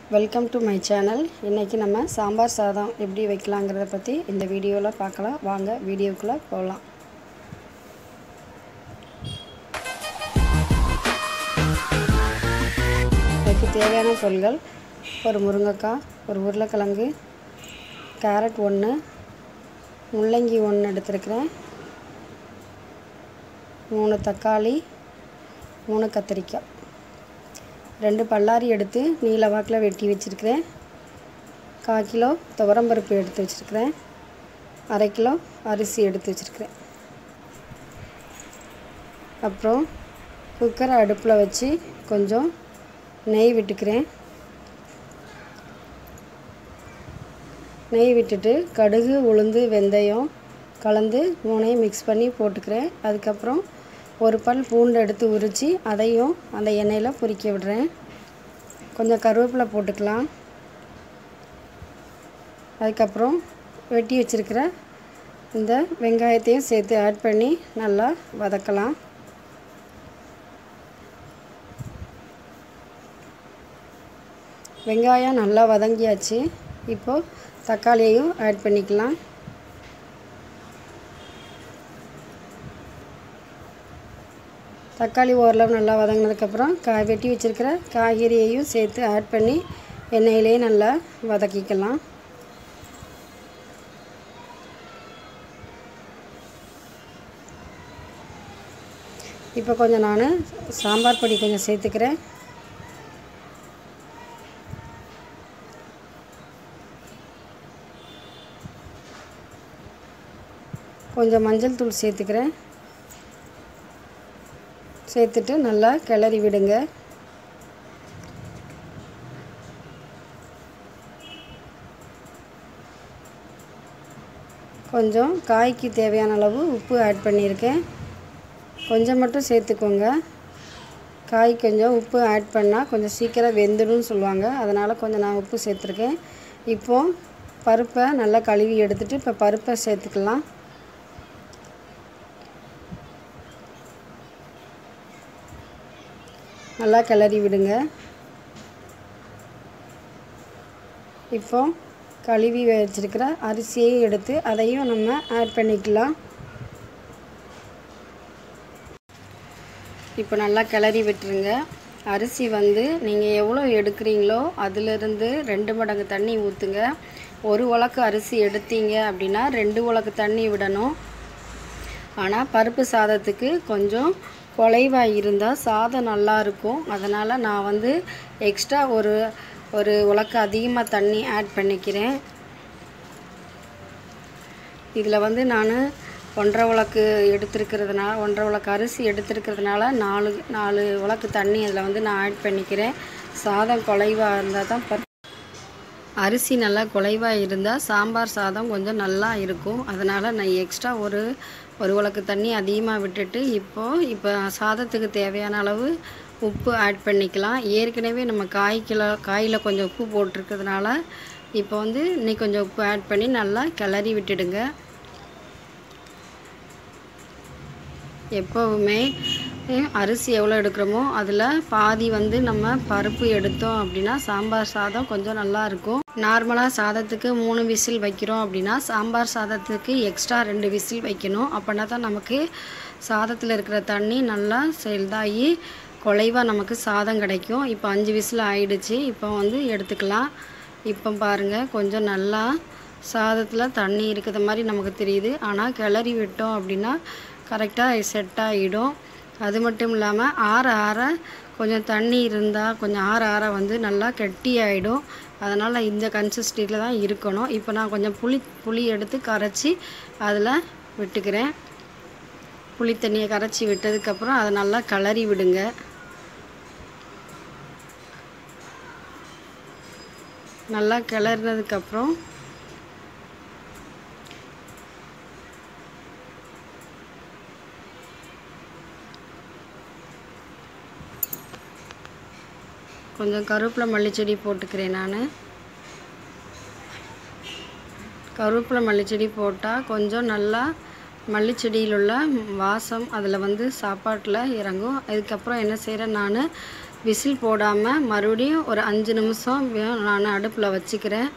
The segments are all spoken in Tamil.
வெல்கம் டு மை சேனல் இன்றைக்கி நம்ம சாம்பார் சாதம் எப்படி வைக்கலாங்கிறத பற்றி இந்த வீடியோவில் பார்க்கலாம் வாங்க வீடியோக்குள்ளே போகலாம் அதுக்கு தேவையான பொருள்கள் ஒரு முருங்கைக்காய் ஒரு உருளைக்கிழங்கு கேரட் ஒன்று முள்ளங்கி ஒன்று எடுத்துருக்கிறேன் மூணு தக்காளி மூணு கத்திரிக்காய் ரெண்டு பல்லாரி எடுத்து நீல வாக்கில் வெட்டி வச்சுருக்கிறேன் கால் கிலோ துவரம்பருப்பு எடுத்து வச்சுருக்கிறேன் அரை கிலோ அரிசி எடுத்து வச்சுருக்கிறேன் அப்புறம் குக்கரை அடுப்பில் வச்சு கொஞ்சம் நெய் விட்டுக்கிறேன் நெய் விட்டுட்டு கடுகு உளுந்து வெந்தயம் கலந்து மூணையும் மிக்ஸ் பண்ணி போட்டுக்கிறேன் அதுக்கப்புறம் ஒரு பல் பூண்டு எடுத்து உரித்து அதையும் அந்த எண்ணெயில் பொரிக்க விடுறேன் கொஞ்சம் கருவேப்பிலை போட்டுக்கலாம் அதுக்கப்புறம் வெட்டி வச்சுருக்கிற இந்த வெங்காயத்தையும் சேர்த்து ஆட் பண்ணி நல்லா வதக்கலாம் வெங்காயம் நல்லா வதங்கியாச்சு இப்போது தக்காளியையும் ஆட் பண்ணிக்கலாம் தக்காளி ஓரளவு நல்லா வதங்கினதுக்கப்புறம் காய் வெட்டி வச்சுருக்கிற காய்கறியையும் சேர்த்து ஆட் பண்ணி எண்ணெயிலே நல்லா வதக்கிக்கலாம் இப்போ கொஞ்சம் நான் சாம்பார் பொடி கொஞ்சம் சேர்த்துக்கிறேன் கொஞ்சம் மஞ்சள் தூள் சேர்த்துக்கிறேன் சேர்த்துட்டு நல்லா கிளறி விடுங்க கொஞ்சம் காய்க்கு தேவையான அளவு உப்பு ஆட் பண்ணியிருக்கேன் கொஞ்சம் மட்டும் சேர்த்துக்கோங்க காய் கொஞ்சம் உப்பு ஆட் பண்ணால் கொஞ்சம் சீக்கிரம் வெந்துடும் சொல்லுவாங்க அதனால் கொஞ்சம் நான் உப்பு சேர்த்துருக்கேன் இப்போது பருப்பை நல்லா கழுவி எடுத்துகிட்டு இப்போ பருப்பை சேர்த்துக்கலாம் நல்லா கிளறி விடுங்க இப்போ கழுவி வச்சுருக்கிற அரிசியை எடுத்து அதையும் நம்ம ஆட் பண்ணிக்கலாம் இப்போ நல்லா கிளறி விட்டுருங்க அரிசி வந்து நீங்கள் எவ்வளோ எடுக்கிறீங்களோ அதிலிருந்து ரெண்டு மடங்கு தண்ணி ஊற்றுங்க ஒரு உலக்கு அரிசி எடுத்தீங்க அப்படின்னா ரெண்டு உலக்கு தண்ணி விடணும் ஆனால் பருப்பு சாதத்துக்கு கொஞ்சம் குலைவாக இருந்தால் சாதம் நல்லாயிருக்கும் அதனால் நான் வந்து எக்ஸ்ட்ரா ஒரு ஒரு உலக்கு அதிகமாக தண்ணி ஆட் பண்ணிக்கிறேன் இதில் வந்து நான் ஒன்றரை உலக்கு எடுத்துருக்கிறதுனால ஒன்றரை உலக்கு அரிசி எடுத்துருக்கிறதுனால நாலு நாலு உலக்கு தண்ணி அதில் வந்து நான் ஆட் பண்ணிக்கிறேன் சாதம் குலைவாக இருந்தால் தான் பருப்பு அரிசி நல்லா குலைவாக இருந்தால் சாம்பார் சாதம் கொஞ்சம் நல்லா இருக்கும் அதனால் நான் எக்ஸ்ட்ரா ஒரு ஒரு உலக்கு தண்ணி அதிகமாக விட்டுட்டு இப்போது இப்போ சாதத்துக்கு தேவையான அளவு உப்பு ஆட் பண்ணிக்கலாம் ஏற்கனவே நம்ம காய்க்கில் காயில் கொஞ்சம் உப்பு போட்டிருக்கிறதுனால இப்போ வந்து இன்னைக்கு கொஞ்சம் உப்பு ஆட் பண்ணி நல்லா கிளறி விட்டுடுங்க எப்போவுமே அரிசி எவ்வளோ எடுக்கிறோமோ அதில் பாதி வந்து நம்ம பருப்பு எடுத்தோம் அப்படின்னா சாம்பார் சாதம் கொஞ்சம் நல்லா இருக்கும் நார்மலாக சாதத்துக்கு மூணு விசில் வைக்கிறோம் அப்படின்னா சாம்பார் சாதத்துக்கு எக்ஸ்ட்ரா ரெண்டு விசில் வைக்கணும் அப்படின்னா தான் நமக்கு சாதத்தில் இருக்கிற தண்ணி நல்லா செல்தாகி குலைவாக நமக்கு சாதம் கிடைக்கும் இப்போ அஞ்சு விசில் ஆயிடுச்சு இப்போ வந்து எடுத்துக்கலாம் இப்போ பாருங்கள் கொஞ்சம் நல்லா சாதத்தில் தண்ணி இருக்கிற மாதிரி நமக்கு தெரியுது ஆனால் கிளறி விட்டோம் அப்படின்னா கரெக்டாக செட் ஆகிடும் அது மட்டும் இல்லாமல் ஆற ஆற கொஞ்சம் தண்ணி இருந்தால் கொஞ்சம் ஆற ஆற வந்து நல்லா கெட்டி ஆகிடும் அதனால் இந்த கன்சிஸ்டியில் தான் இருக்கணும் இப்போ நான் கொஞ்சம் புளி புளி எடுத்து கரைச்சி அதில் விட்டுக்கிறேன் புளி தண்ணியை கரைச்சி விட்டதுக்கப்புறம் அதை நல்லா கிளறி விடுங்க நல்லா கிளறினதுக்கப்புறம் கொஞ்சம் கருவேப்பிலை மல்லிச்செடி போட்டுக்கிறேன் நான் கருவேப்பிலை மல்லிச்செடி போட்டால் கொஞ்சம் நல்லா மல்லிச்செடியில் உள்ள வாசம் அதில் வந்து சாப்பாட்டில் இறங்கும் அதுக்கப்புறம் என்ன செய்கிறேன் நான் விசில் போடாமல் மறுபடியும் ஒரு அஞ்சு நிமிஷம் நான் அடுப்பில் வச்சுக்கிறேன்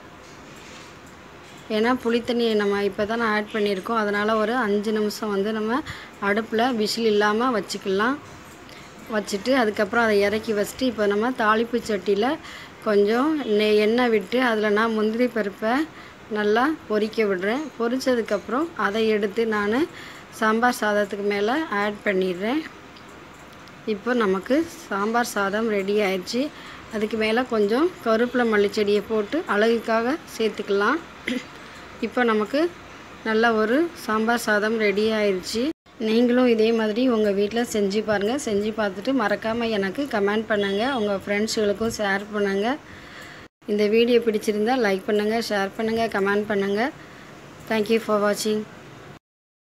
ஏன்னா புளித்தண்ணியை நம்ம இப்போ தான் ஆட் பண்ணியிருக்கோம் அதனால் ஒரு அஞ்சு நிமிஷம் வந்து நம்ம அடுப்பில் விசில் இல்லாமல் வச்சுக்கலாம் வச்சுட்டு அதுக்கப்புறம் அதை இறக்கி வச்சுட்டு இப்போ நம்ம தாளிப்பு சட்டியில் கொஞ்சம் நெய் எண்ணெய் விட்டு அதில் நான் முந்திரி பருப்பை நல்லா பொரிக்க விடுறேன் பொரிச்சதுக்கப்புறம் அதை எடுத்து நான் சாம்பார் சாதத்துக்கு மேலே ஆட் பண்ணிடுறேன் இப்போ நமக்கு சாம்பார் சாதம் ரெடி ஆயிடுச்சு அதுக்கு மேலே கொஞ்சம் கருப்பில் மல்லிச்செடியை போட்டு அழகுக்காக சேர்த்துக்கலாம் இப்போ நமக்கு நல்ல ஒரு சாம்பார் சாதம் ரெடி ஆயிடுச்சு நீங்களும் இதே மாதிரி உங்கள் வீட்டில் செஞ்சு பாருங்கள் செஞ்சு பார்த்துட்டு மறக்காமல் எனக்கு கமெண்ட் பண்ணுங்கள் உங்கள் ஃப்ரெண்ட்ஸுகளுக்கும் ஷேர் பண்ணுங்கள் இந்த வீடியோ பிடிச்சிருந்தால் லைக் பண்ணுங்கள் ஷேர் பண்ணுங்கள் கமெண்ட் பண்ணுங்கள் தேங்க்யூ ஃபார் வாட்சிங்